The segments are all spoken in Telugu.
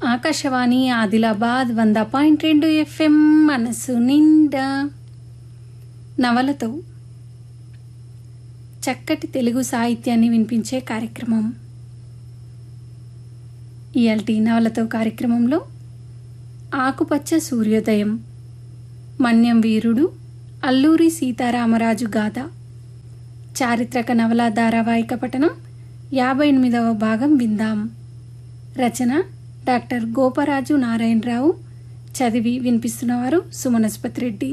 ఆకాశవాణి ఆదిలాబాద్ వంద పాయింట్ రెండు ఎఫ్ఎం మనసు నిండా నవలతో చక్కటి తెలుగు సాహిత్యాన్ని వినిపించే కార్యక్రమం ఇయల్టీ నవలతో కార్యక్రమంలో ఆకుపచ్చ సూర్యోదయం మన్యం వీరుడు అల్లూరి సీతారామరాజు గాథ చారిత్రక నవల ధారావాహిక పఠనం యాభై ఎనిమిదవ భాగం విందాం రచన డాక్టర్ గోపరాజు నారాయణరావు చదివి వినిపిస్తున్నవారు సుమనస్పతి రెడ్డి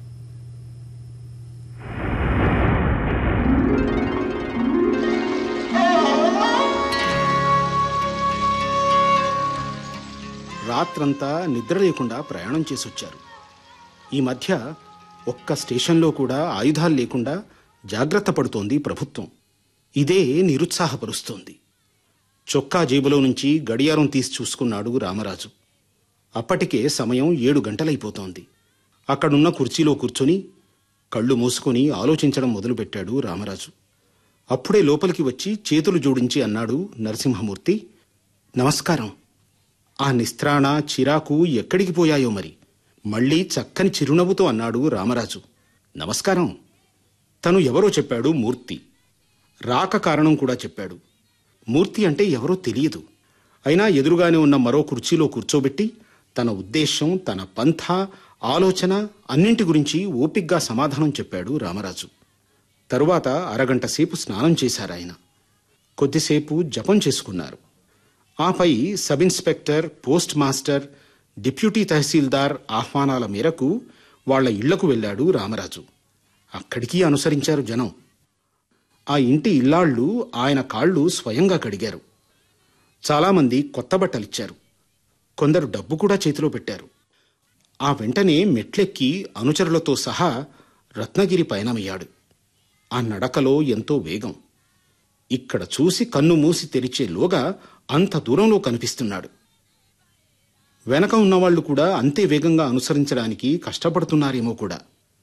రాత్రంతా నిద్ర లేకుండా ప్రయాణం చేసొచ్చారు ఈ మధ్య ఒక్క స్టేషన్లో కూడా ఆయుధాలు లేకుండా జాగ్రత్త పడుతోంది ప్రభుత్వం ఇదే నిరుత్సాహపరుస్తోంది చొక్కా జేబులో నుంచి గడియారం తీసి చూసుకున్నాడు రామరాజు అప్పటికే సమయం ఏడు గంటలైపోతోంది అక్కడున్న కుర్చీలో కూర్చొని కళ్ళు మూసుకొని ఆలోచించడం మొదలుపెట్టాడు రామరాజు అప్పుడే లోపలికి వచ్చి చేతులు జోడించి అన్నాడు నరసింహమూర్తి నమస్కారం ఆ నిస్త్రాణ చిరాకు ఎక్కడికి పోయాయో మరి మళ్ళీ చక్కని చిరునవ్వుతో అన్నాడు రామరాజు నమస్కారం తను ఎవరో చెప్పాడు మూర్తి రాక కారణం కూడా చెప్పాడు మూర్తి అంటే ఎవరో తెలియదు అయినా ఎదురుగానే ఉన్న మరో కుర్చీలో కూర్చోబెట్టి తన ఉద్దేశం తన పంథ ఆలోచన అన్నింటి గురించి ఓపిగ్గా సమాధానం చెప్పాడు రామరాజు తరువాత అరగంట సేపు స్నానం చేశారాయన కొద్దిసేపు జపం చేసుకున్నారు ఆపై sub inspector post master deputy tahsildar ఆహ్వానాల మేరకు వాళ్ళ ఇళ్లకు వెళ్ళాడు రామరాజు అక్కడికి అనుసరించారు జనం ఆ ఇంటి ఇల్లాళ్ళు ఆయన కాళ్ళు స్వయంగా కడిగారు చాలామంది కొత్త బట్టలిచ్చారు కొందరు డబ్బు కూడా చేతిలో పెట్టారు ఆ వెంటనే మెట్లెక్కి అనుచరులతో సహా రత్నగిరి పయనమయ్యాడు ఆ నడకలో ఎంతో వేగం ఇక్కడ చూసి కన్ను మూసి తెరిచేలోగా అంత దూరంలో కనిపిస్తున్నాడు వెనక ఉన్నవాళ్లు కూడా అంతే వేగంగా అనుసరించడానికి కష్టపడుతున్నారేమో కూడా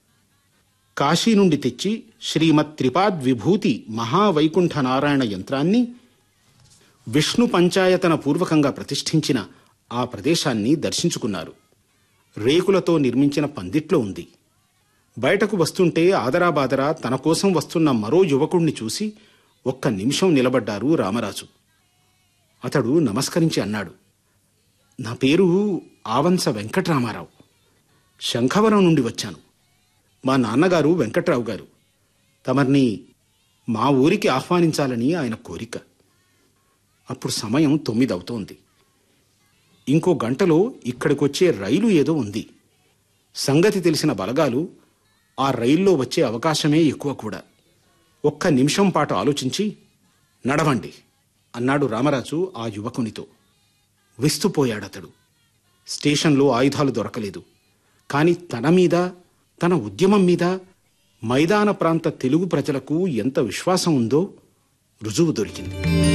కాశీ నుండి తెచ్చి శ్రీమత్ త్రిపాద్ విభూతి మహావైకుంఠ నారాయణ యంత్రాన్ని విష్ణు పంచాయతన పూర్వకంగా ప్రతిష్ఠించిన ఆ ప్రదేశాన్ని దర్శించుకున్నారు రేకులతో నిర్మించిన పందిట్లో ఉంది బయటకు వస్తుంటే ఆదరాబాదరా తన కోసం వస్తున్న మరో యువకుణ్ణి చూసి ఒక్క నిమిషం నిలబడ్డారు రామరాజు అతడు నమస్కరించి అన్నాడు నా పేరు ఆవంస వెంకట్రామారావు శంఖవరం నుండి వచ్చాను మా నాన్నగారు వెంకట్రావు గారు తమర్ని మా ఊరికి ఆహ్వానించాలని ఆయన కోరిక అప్పుడు సమయం తొమ్మిది అవుతోంది ఇంకో గంటలో ఇక్కడికొచ్చే రైలు ఏదో ఉంది సంగతి తెలిసిన బలగాలు ఆ రైల్లో వచ్చే అవకాశమే ఎక్కువ కూడా ఒక్క నిమిషం పాటు ఆలోచించి నడవండి అన్నాడు రామరాజు ఆ యువకునితో విస్తుపోయాడతడు స్టేషన్లో ఆయుధాలు దొరకలేదు కాని తన మీద తన ఉద్యమం మీద మైదాన ప్రాంత తెలుగు ప్రజలకు ఎంత విశ్వాసం ఉందో రుజువు దొరికింది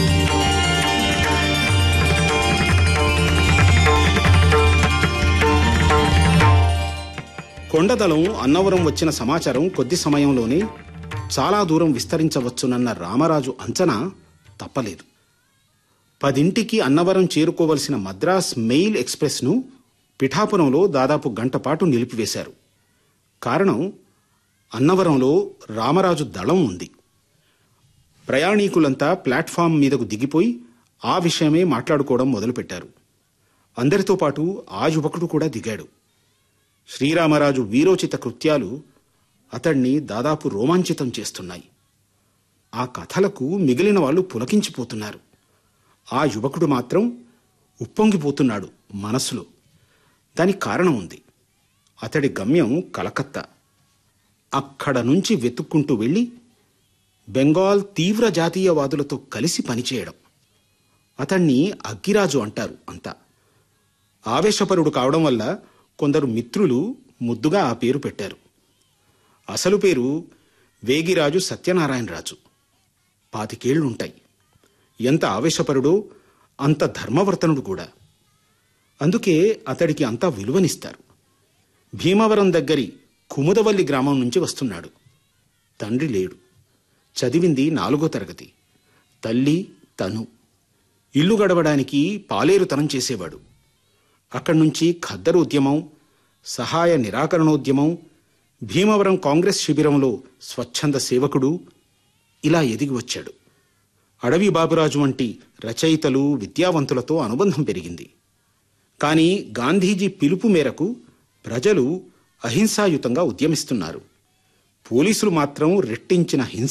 కొండదలం అన్నవరం వచ్చిన సమాచారం కొద్ది సమయంలోనే చాలా దూరం విస్తరించవచ్చునన్న రామరాజు అంచనా తప్పలేదు పదింటికి అన్నవరం చేరుకోవలసిన మద్రాస్ మెయిల్ ఎక్స్ప్రెస్ను పిఠాపురంలో దాదాపు గంట పాటు నిలిపివేశారు కారణం అన్నవరంలో రామరాజు దళం ఉంది ప్రయాణీకులంతా ప్లాట్ఫామ్ మీదకు దిగిపోయి ఆ విషయమే మాట్లాడుకోవడం మొదలుపెట్టారు అందరితో పాటు ఆ యువకుడు కూడా దిగాడు శ్రీరామరాజు వీరోచిత కృత్యాలు అతణ్ణి దాదాపు రోమాంచితం చేస్తున్నాయి ఆ కథలకు మిగిలిన వాళ్ళు పులకించిపోతున్నారు ఆ యువకుడు మాత్రం ఉప్పొంగిపోతున్నాడు మనసులో దానికి కారణం ఉంది అతడి గమ్యం కలకత్తా అక్కడ నుంచి వెతుక్కుంటూ వెళ్ళి బెంగాల్ తీవ్ర జాతీయవాదులతో కలిసి పనిచేయడం అతణ్ణి అగ్గిరాజు అంటారు అంతా ఆవేశపరుడు కావడం వల్ల కొందరు మిత్రులు ముద్దుగా ఆ పేరు పెట్టారు అసలు పేరు వేగిరాజు సత్యనారాయణరాజు పాతికేళ్లుంటాయి ఎంత ఆవేశపరుడో అంత ధర్మవర్తనుడు కూడా అందుకే అతడికి అంతా విలువనిస్తారు భీమవరం దగ్గరి కుముదవల్లి గ్రామం నుంచి వస్తున్నాడు తండ్రి లేడు చదివింది నాలుగో తరగతి తల్లి తను ఇల్లు గడవడానికి పాలేరుతనం చేసేవాడు అక్కడి నుంచి ఖద్దరు ఉద్యమం సహాయ నిరాకరణోద్యమం భీమవరం కాంగ్రెస్ శిబిరంలో స్వచ్ఛంద సేవకుడు ఇలా ఎదిగి వచ్చాడు అడవి బాబురాజు వంటి రచయితలు విద్యావంతులతో అనుబంధం పెరిగింది కానీ గాంధీజీ పిలుపు మేరకు ప్రజలు అహింసాయుతంగా ఉద్యమిస్తున్నారు పోలీసులు మాత్రం రెట్టించిన హింస